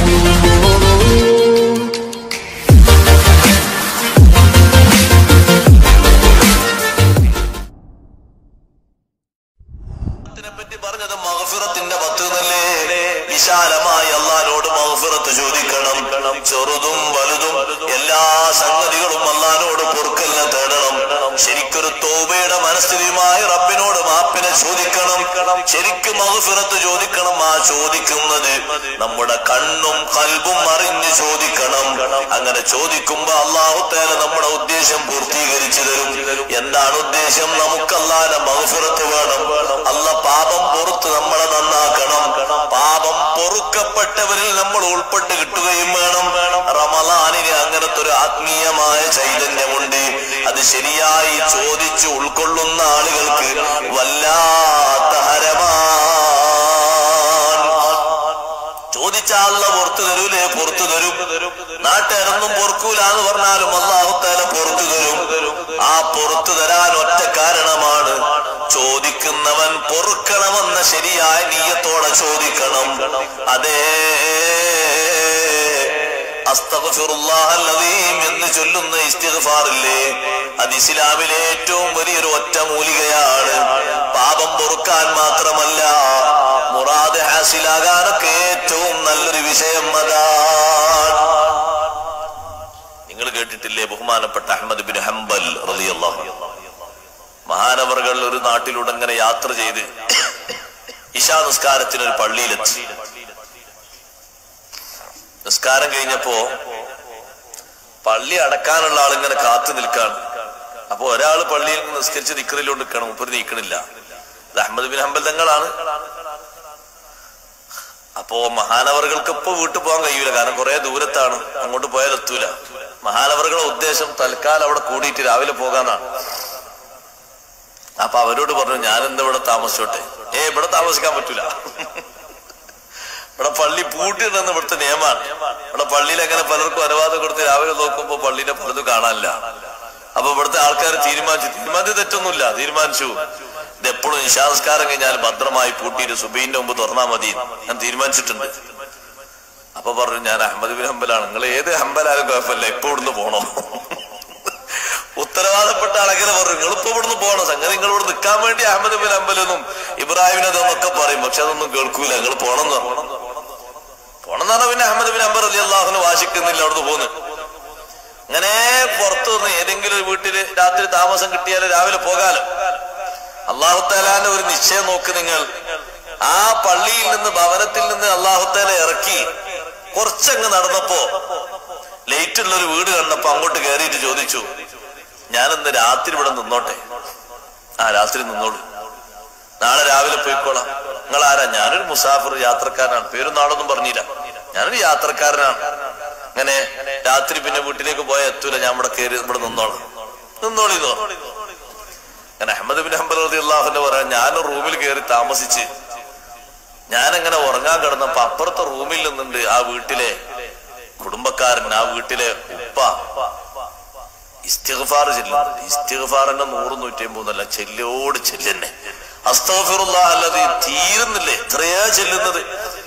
ത്തിനെ പറ്റി പറഞ്ഞത് മഹഫിറത്തിന്റെ പത്ത് നല്ലേ വിശാലമായി അള്ളഹാനോട് മഹഫിറത്ത് ചോദിക്കണം ചെറുതും വലുതും എല്ലാ സംഗതികളും അള്ളഹാനോട് പൊറുക്കലിനെ തേടണം ശരിക്കൊരു തോബയുടെ മനസ്ഥിതിയുമായി റബ്ബിനോട് മാപ്പിനെ ചോദിക്കണം ശരിക്കും മഹഫിറത്ത് ചോദിക്കണം ആ ചോദിക്കുന്നത് നമ്മുടെ കണ്ണും കൽബും അറിഞ്ഞ് ചോദിക്കണം അങ്ങനെ ചോദിക്കുമ്പോ അള്ളാഹു തേല നമ്മുടെ ഉദ്ദേശം പൂർത്തീകരിച്ചു തരും എന്താണ് ഉദ്ദേശം നമുക്ക് അല്ലാതെ മഹഫിറത്ത് വേണം അല്ല പാപം പുറത്ത് നമ്മളെ നന്നാക്കണം പാപം പൊറുക്കപ്പെട്ടവരിൽ നമ്മൾ ഉൾപ്പെട്ട് കിട്ടുകയും വേണം റമലാനിന് അങ്ങനത്തെ ഒരു ആത്മീയമായ ചൈതന്യമുണ്ട് അത് ശരിയായി ചോദിച്ച് ഉൾക്കൊള്ളുന്ന ആളുകൾക്ക് വല്ലാത്ത ഹരമാണ് ചോദിച്ചാലുള്ള പുറത്തു തരൂലേ പുറത്തു തരും നാട്ടുകാരൊന്നും പൊറുക്കൂല എന്ന് പറഞ്ഞാലും അള്ളാഹുത്താല പുറത്തു തരും ആ പുറത്തു തരാൻ ഒറ്റ കാരണമാണ് ചോദിക്കുന്നവൻ പൊറുക്കണമെന്ന ശരിയായ നീയത്തോടെ ചോദിക്കണം അതേ അസ്തഗ്ഫിറുല്ലാഹൽ അദീം എന്ന് ചൊല്ലുന്ന ഇസ്തിഗ്ഫാറില്ലേ അത് ഇസ്ലാമിലെ ഏറ്റവും വലിയൊരു ഒറ്റ മൂലികയാണ് പാപം പൊറുക്കാൻ മാത്രമല്ല മുറാദ് ഹാസിലാകാനൊക്കെ ഏറ്റവും നല്ലൊരു വിഷയം അതാണ് നിങ്ങൾ കേട്ടിട്ടില്ലേ ബഹുമാനപ്പെട്ട അഹമ്മദ് ബിൻ ഹംബൽ റളിയല്ലാഹു മഹാനവറുകൾ ഒരു നാട്ടിലൂടെ ഇങ്ങനെ യാത്ര ചെയ്ത് ഇശാ നിസ്കാരത്തിന് ഒരു പള്ളിയിലെത്തി നിസ്കാരം കഴിഞ്ഞപ്പോ പള്ളി അടക്കാനുള്ള ആളിങ്ങനെ കാത്തു നിൽക്കാണ് അപ്പൊ ഒരാൾ പള്ളിയിൽ നിന്ന് നിസ്കരിച്ച് നിക്കറിലോട്ട് നിൽക്കണം മുപ്പര് നീക്കണില്ല ഇത് അഹമ്മദ് ബിൻ ഹംബൽ തങ്ങളാണ് അപ്പോ മഹാനവറുകൾക്ക് ഇപ്പൊ വീട്ടിൽ പോകാൻ കഴിയൂല കാരണം കുറെ ദൂരത്താണ് അങ്ങോട്ട് പോയാൽ എത്തൂല മഹാനവറുകളുടെ ഉദ്ദേശം തൽക്കാലം അവിടെ കൂടിയിട്ട് രാവിലെ പോകാന്നാണ് അപ്പൊ അവരോട് പറഞ്ഞു ഞാൻ എന്താ ഇവിടെ താമസിച്ചോട്ടെ ഏ ഇവിടെ താമസിക്കാൻ പറ്റൂല ഇവിടെ പള്ളി പൂട്ടിയിടുന്ന ഇവിടുത്തെ നിയമമാണ് ഇവിടെ പള്ളിയിൽ അങ്ങനെ പലർക്കും അനുവാദം കൊടുത്ത് രാവിലെ നോക്കുമ്പോ പള്ളിയുടെ പലതും കാണാനില്ല അപ്പൊ ഇവിടുത്തെ ആൾക്കാർ തീരുമാനിച്ചു തീരുമാനിച്ചു തെറ്റൊന്നുമില്ല തീരുമാനിച്ചു ഇത് എപ്പോഴും നിശാസ്കാരം കഴിഞ്ഞാൽ ഭദ്രമായി പൂട്ടിയിട്ട് സുബൈന്റെ മുമ്പ് തുറന്നാ മതി ഞാൻ തീരുമാനിച്ചിട്ടുണ്ട് അപ്പൊ പറഞ്ഞു ഞാൻ അഹമ്മദ് ബിൻ ഹംബലാണ് നിങ്ങൾ ഏത് ഹംബലാലും കുഴപ്പമില്ല ഇപ്പൊ ഇവിടുന്ന് പോണോ ഉത്തരവാദപ്പെട്ട ആളെങ്ങനെ പറഞ്ഞു നിങ്ങൾ ഇപ്പൊ ഇവിടുന്ന് പോകണം സംഗതി നിങ്ങൾ ഇവിടെ നിൽക്കാൻ വേണ്ടി അഹമ്മദ് ബിൻ ഹംബലെന്നും ഇബ്രാഹിമിനെന്നൊക്കെ പറയും പക്ഷെ അതൊന്നും കേൾക്കൂല നിങ്ങൾ പോണം എന്ന് പറഞ്ഞു പോണം എന്ന് പറഞ്ഞാൽ പിന്നെ അഹമ്മദ് ബിൻ ഹംബർ അലി അള്ളാഹുന് വാശിക്കുന്നില്ല അവിടുന്ന് പോന്ന് അങ്ങനെ പുറത്തു നിന്ന് ഏതെങ്കിലും ഒരു വീട്ടില് രാത്രി താമസം കിട്ടിയാൽ രാവിലെ പോകാലോ അള്ളാഹുത്താലാന്റെ ഒരു നിശ്ചയം നോക്ക് നിങ്ങൾ ആ പള്ളിയിൽ നിന്ന് ഭവനത്തിൽ നിന്ന് അള്ളാഹുത്താല ഇറക്കി കുറച്ചങ്ങ് നടന്നപ്പോ ലേറ്റ് ഉള്ള ഒരു വീട് കണ്ടപ്പോ അങ്ങോട്ട് കയറിയിട്ട് ചോദിച്ചു ഞാനിന്ന് രാത്രി ഇവിടെ നിന്നോട്ടെ ആ രാത്രി നിന്നോളൂ നാളെ രാവിലെ പോയിക്കോളാം നിങ്ങൾ ആരാ ഞാനൊരു മുസാഫിർ യാത്രക്കാരനാണ് പേരും നാളൊന്നും പറഞ്ഞില്ല ഞാനൊരു യാത്രക്കാരനാണ് അങ്ങനെ രാത്രി പിന്നെ വീട്ടിലേക്ക് പോയാൽ എത്തൂല ഞാൻ ഇവിടെ കയറി ഇവിടെ നിന്നോളാം നിന്നോളി എന്ന് പറഞ്ഞു. അങ്ങനെ അഹമ്മദ് ബിൻ ഹംബൽ റതി അള്ളാഹുന്റെ പറയാൻ ഞാൻ റൂമിൽ കയറി താമസിച്ച് ഞാനങ്ങനെ ഉറങ്ങാൻ കിടന്നപ്പോ അപ്പുറത്തെ റൂമിൽ നിന്നുണ്ട് ആ വീട്ടിലെ കുടുംബക്കാരൻ ആ വീട്ടിലെ ഉപ്പ ഇസ്തിഗ്ഫാർ ചെല്ലുന്നു ഇസ്തിഗ്ഫാറിന്റെ നൂറ് നൂറ്റി അമ്പതല്ല ചെല്ലോട് ചെല്ലുന്നെ അസ്തഫിറുള്ള അല്ലാതെ തീരുന്നില്ലേ എത്രയാ ചെല്ലുന്നത്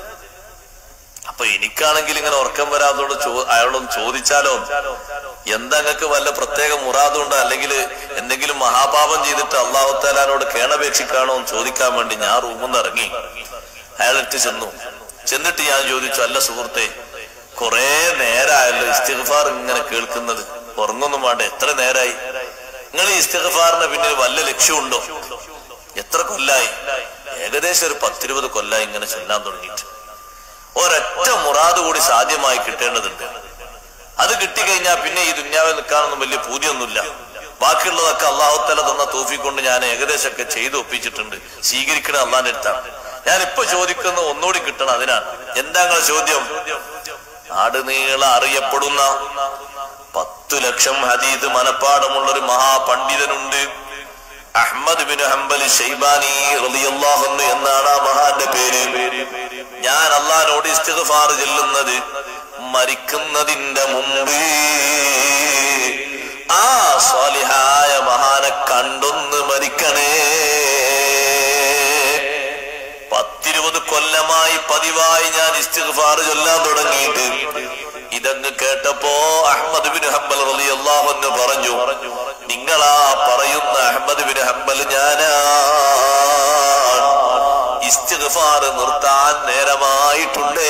അപ്പൊ എനിക്കാണെങ്കിൽ ഇങ്ങനെ ഉറക്കം വരാത്തോട് ചോ അയാളോടൊന്ന് ചോദിച്ചാലോ എന്താ നിങ്ങൾക്ക് വല്ല പ്രത്യേക മുറാദുണ്ടോ അല്ലെങ്കിൽ എന്തെങ്കിലും മഹാപാപം ചെയ്തിട്ട് അള്ളാഹുത്താലാനോട് കേണപേക്ഷിക്കാണോ എന്ന് ചോദിക്കാൻ വേണ്ടി ഞാൻ റൂമിൽ നിന്ന് ഇറങ്ങി അയാളെടുത്ത് ചെന്നു ചെന്നിട്ട് ഞാൻ ചോദിച്ചു അല്ല സുഹൃത്തെ കുറെ നേരമായല്ലോ ഇസ്തിഗ്ഫാർ ഇങ്ങനെ കേൾക്കുന്നത് ഉറങ്ങൊന്നും വേണ്ട എത്ര നേരായി നിങ്ങൾ ഈ ഇസ്തിഗ്ഫാറിന്റെ പിന്നിൽ വല്ല ലക്ഷ്യമുണ്ടോ എത്ര കൊല്ലായി ഏകദേശം ഒരു പത്തിരുപത് കൊല്ലായി ഇങ്ങനെ ചൊല്ലാൻ തുടങ്ങിയിട്ട് ഒരൊറ്റ മുറാദ് കൂടി സാധ്യമായി കിട്ടേണ്ടതുണ്ട് അത് കിട്ടിക്കഴിഞ്ഞാൽ പിന്നെ ഈ ദുന്യാവിൽ നിൽക്കാനൊന്നും വലിയ പൂതിയൊന്നുമില്ല ബാക്കിയുള്ളതൊക്കെ അള്ളാഹുത്തല തന്ന തോഫിക്കൊണ്ട് ഞാൻ ഏകദേശമൊക്കെ ചെയ്ത് ഒപ്പിച്ചിട്ടുണ്ട് സ്വീകരിക്കണ അള്ളാന്റെ അടുത്താണ് ഞാൻ ഇപ്പൊ ചോദിക്കുന്ന ഒന്നുകൂടി കിട്ടണം അതിനാണ് എന്താ നിങ്ങളെ ചോദ്യം നാടുനീള അറിയപ്പെടുന്ന പത്തു ലക്ഷം ഹദീദ് മനപ്പാടമുള്ള ഒരു മഹാപണ്ഡിതനുണ്ട് അഹമ്മദ് ബിൻ ഹംബൽ ഷൈബാനി റളിയല്ലാഹു അൻഹു എന്നാണ് ആ മഹാന്റെ പേര് ഞാൻ അള്ളഹാനോട് ഇസ്തിഗ്ഫാർ ചെല്ലുന്നത് മരിക്കുന്നതിന്റെ മുമ്പ് ആ സ്വാലിഹായ മഹാനെ കണ്ടൊന്ന് മരിക്കണേ പത്തിരുപത് കൊല്ലം കൊല്ലമായി പതിവായി ഞാൻ ഇസ്തിഗ്ഫാർ ചൊല്ലാൻ തുടങ്ങിയിട്ട് ഇതങ്ങ് കേട്ടപ്പോ അഹമ്മദ് ബിൻ ഹംബൽ റളിയല്ലാഹു അൻഹു പറഞ്ഞു നിങ്ങളാ പറയുന്ന അഹമ്മദ് ബിൻ ഹംബൽ ഞാനാ ഇസ്തിഗ്ഫാർ നിർത്താൻ നേരമായിട്ടുണ്ടേ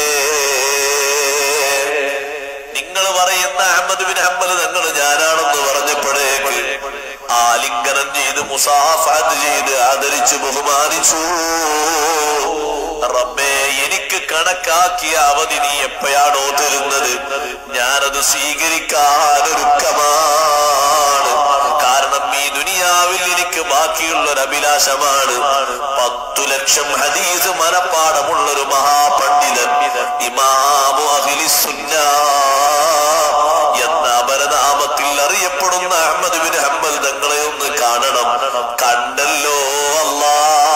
നിങ്ങൾ പറയുന്ന അഹമ്മദ് ബിൻ ഹംബൽ തങ്ങൾ ഞാനാണെന്ന് പറഞ്ഞപ്പോഴേക്ക് ആലിംഗനം ചെയ്ത് മുസാഫാത്ത് ചെയ്ത് ആദരിച്ചു ബഹുമാനിച്ചു റബ്ബേ എനിക്ക് കണക്കാക്കിയ അവധി നീ എപ്പോഴാണോ തരുന്നത് ഞാനത് സ്വീകരിക്കാൻ ഒരുക്കമാണ് കാരണം ഈ ദുനിയാവിൽ എനിക്ക് ബാക്കിയുള്ള ഒരു അഭിലാഷമാണ് പത്തു ലക്ഷം ഹദീസ് മനപ്പാടമുള്ള ഒരു മഹാപണ്ഡിതൻ ഇമാമു അഖിലിസുന്ന എന്ന അപരനാമത്തിൽ അറിയപ്പെടുന്ന അഹമ്മദ് ബിൻ ഹംബൽ തങ്ങളെ ഒന്ന് കാണണം കണ്ടല്ലോ അല്ലാ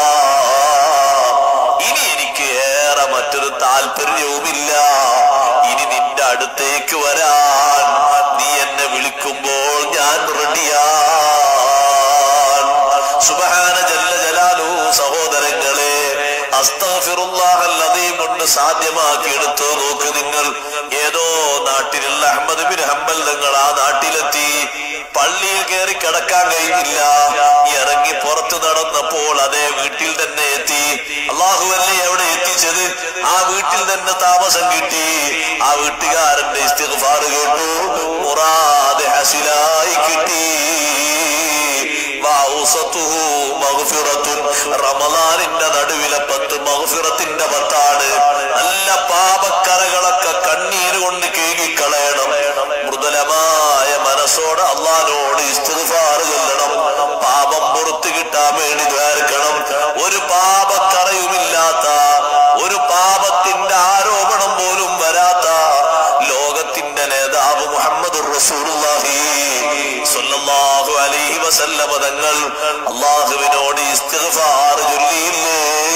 ഇനി എനിക്ക് ഏറെ മറ്റൊരു താല്പര്യവുമില്ല ഇനി നിന്റെ അടുത്തേക്ക് വരാൻ നീ എന്നെ വിളിക്കുമ്പോൾ ഞാൻ റെഡിയാൻ സുബഹാന ജല്ല ജലാലു സഹോദരങ്ങളെ അസ്തഫിറുല്ലാഹല്ലതയും കൊണ്ട് സാധ്യമാക്കി എടുത്തു നോക്ക് നിങ്ങൾ ഏതോ നാട്ടിലുള്ള അഹമ്മദ് ബിൻ ഹംബൽ നിങ്ങൾ ആ നാട്ടിലെത്തി പള്ളിയിൽ കയറി കിടക്കാൻ കഴിഞ്ഞില്ല ഇറങ്ങി പുറത്തു നടന്നപ്പോൾ അതേ വീട്ടിൽ തന്നെ എത്തി അള്ളാഹുവല്ലേ എവിടെ എത്തിച്ചത് ആ വീട്ടിൽ തന്നെ താമസം കിട്ടി ആ വീട്ടുകാരന്റെ ഇസ്തിഗ്ഫാർ കേട്ടു മുറാദ് ഹസിലായി കിട്ടി വഔസതുഹു മഗ്ഫിറത്തുൻ. റമളാനിന്റെ നടുവിലെ പത്ത് മഗ്ഫിറത്തിന്റെ പത്താണ് നല്ല പാപക്കറകളൊക്കെ കണ്ണീര് കൊണ്ട് കീഴിക്കളയണം മൃദുലമായ മനസ്സോടെ അള്ളാനോട് ഇസ്തിഗ്ഫാർ ചൊല്ലണം പാപം പുറത്തു കിട്ടാൻ വേണ്ടി ദ്വാരക്കണം ഒരു പാപക്കറയുമില്ലാത്ത ഒരു പാപത്തിന്റെ ആരോപണം പോലും വരാത്ത ലോകത്തിന്റെ നേതാവ് മുഹമ്മദ് റസൂലുള്ളാഹി സ്വല്ലല്ലാഹു അലൈഹി വസല്ലമ തങ്ങൾ അള്ളാഹുവിനോട് ഇസ്തിഗ്ഫാർ ചൊല്ലിയില്ലേ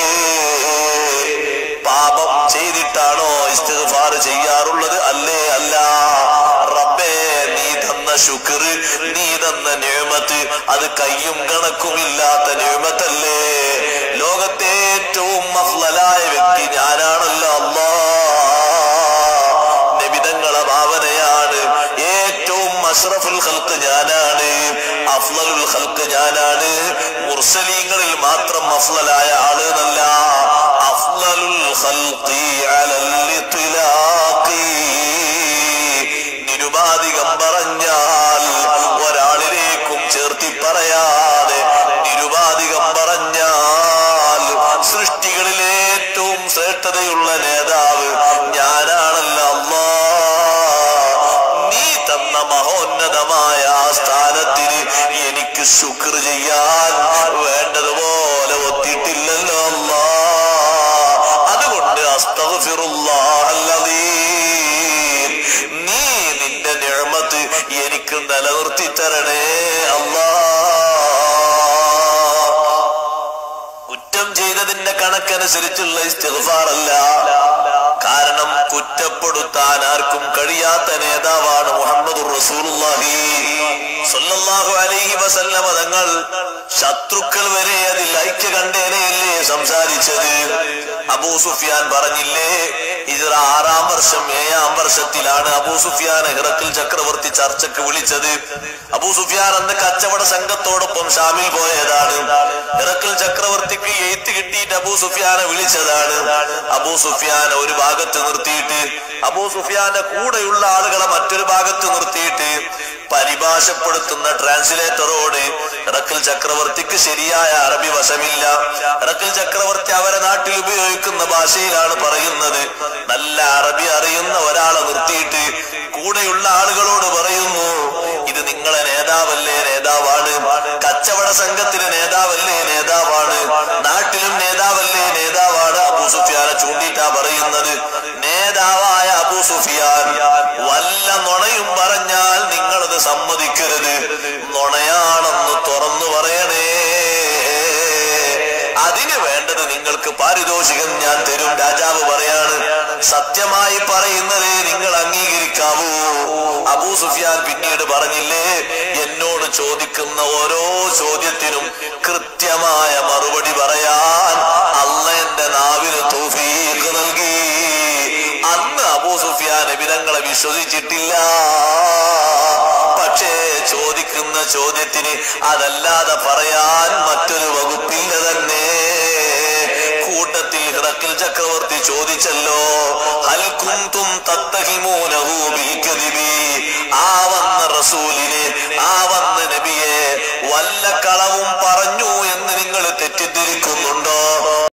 പാപം ചെയ്തിട്ടാണോ ഇസ്തിഗ്ഫാർ ചെയ്യാറുള്ളത് അല്ലേ അല്ല റബ്ബേ നീ തന്ന ശുക്ർ നീ തന്ന നിയമത്ത് അത് കയ്യും കണക്കുമില്ലാത്ത നിയമത്തല്ലേ ലോകത്തെ ഏറ്റവും മഫ്ലലായ വ്യക്തി ഞാനാണല്ലോ അല്ലാ നബിതങ്ങളെ ഭാവനയാണ് ഏറ്റവും അഷ്റഫുൽ ഖൽക്ക് ഞാനാണ് അഫ്ലലുൽ ഖൽക്ക് ഞാനാണ് മുർസലീങ്ങളിൽ മാത്രം അഫ്ലലായ ആള് എന്നല്ല അഫ്ലലുൽ ഖൽഖി അലൽ ഇത്ലാഖി നിരുപാധികം പറഞ്ഞാൽ ഒരാളിലേക്കും ചേർത്തി പറയാതെ നിരുപാധികം പറഞ്ഞാൽ സൃഷ്ടികളിലെ ഏറ്റവും ശ്രേഷ്ഠതയുള്ള നേതാവ് ഞാനാണല്ലോ അല്ലാ നീ തന്ന മഹോന്നതമായ ആ സ്ഥാനത്തിന് എനിക്ക് ശുക്ർ ചെയ്യാൻ വേണ്ടതുപോലെ ഒത്തിട്ടില്ലല്ലോ അല്ലാ അതുകൊണ്ട് അസ്തഗ്ഫിറുല്ലാഹ് അല്ലദീം. നീ നിന്റെ നിഴമത്ത് എനിക്ക് നിലനിർത്തി തരണേ അല്ലാ കുറ്റം ചെയ്തതിന്റെ കണക്കനുസരിച്ചുള്ള ഇസ്തിഗ്ഫാർ അല്ല കാരണം കുറ്റപ്പെടുത്താൻ ആർക്കും കഴിയാത്ത നേതാവാണ് മുഹമ്മദ് റസൂലുള്ളാഹി സ്വല്ലല്ലാഹു അലൈഹി വസല്ലമ തങ്ങൾ ശത്രുക്കൾ വരെ അതിൽ ഐക്യ കണ്ടേനയല്ലേ സംസാരിച്ചത് അബൂ സുഫിയാൻ പറഞ്ഞില്ലേ ഇത് ആറാം വർഷം ഏഴാം വർഷത്തിലാണ് അബൂ സുഫിയാൻ ഹിറക്കിൽ ചക്രവർത്തി ചർച്ചക്ക് വിളിച്ചത് അബൂ സുഫിയാൻ അന്ന് കച്ചവട സംഘത്തോടൊപ്പം ഷാമിൽ പോയതാണ് ഹിറക്കിൽ ചക്രവർത്തിക്ക് എയ്ത്ത് കിട്ടിയിട്ട് അബൂ സുഫിയാനെ വിളിച്ചതാണ് അബൂ സുഫിയാനെ ഒരു ഭാഗത്ത് നിർത്തിയിട്ട് അബൂ സുഫിയാന്റെ കൂടെയുള്ള ആളുകളെ മറ്റൊരു ഭാഗത്ത് നിർത്തിയിട്ട് പരിഭാഷപ്പെടുത്തുന്ന ട്രാൻസ്ലേറ്ററോട് ഇറക്കൽ ചക്രവർത്തിക്ക് ശരിയായ അറബി വശമില്ല ഇറക്കൽ ചക്രവർത്തി അവരെ നാട്ടിൽ ഉപയോഗിക്കുന്ന ഭാഷയിലാണ് പറയുന്നത് നല്ല അറബി അറിയുന്ന ഒരാളെ നിർത്തിയിട്ട് കൂടെയുള്ള ആളുകളോട് പറയുന്നു ഇത് നിങ്ങളെ നേതാവല്ലേ നേതാവാണ് കച്ചവട സംഘത്തിലെ നേതാവല്ലേ നേതാവാണ് നാട്ടിലും നേതാവല്ലേ നേതാവാണ് അബൂ സുഫിയാനെ ചൂണ്ടിയിട്ടാ പറയുന്നത് നേതാവായ അബൂ സുഫിയാൻ വല്ല നുണയും പറഞ്ഞാൽ നിങ്ങളത് സമ്മതിക്കരുത് നുണയാണെന്ന് തുറന്നു പറയണേ അതിന് വേണ്ടത് നിങ്ങൾക്ക് പാരിതോഷികം ഞാൻ തരും രാജാവ് പറയാണ് സത്യമായി പറയുന്നതേ നിങ്ങൾ അംഗീകരിക്കാവൂ അബൂ സുഫിയാൻ പിന്നീട് പറഞ്ഞില്ലേ എന്നോട് ചോദിക്കുന്ന ഓരോ ചോദ്യത്തിനും കൃത്യമായ മറുപടി പറയാൻ അല്ല എന്റെ നാവിന് തോഫീ തങ്ങളെ വിശ്വസിച്ചിട്ടില്ല പക്ഷേ ചോദിക്കുന്ന ചോദ്യത്തിന് അതല്ലാതെ പറയാൻ മറ്റൊരു വകുപ്പില്ല തന്നെ കൂട്ടത്തിൽ ഹിറക്കിൽ ചക്രവർത്തി ചോദിച്ചല്ലോ ഹൽ കുന്തും തത്തഹിമൂനഹു ബിൽ കദിബി ആ വന്ന റസൂൽ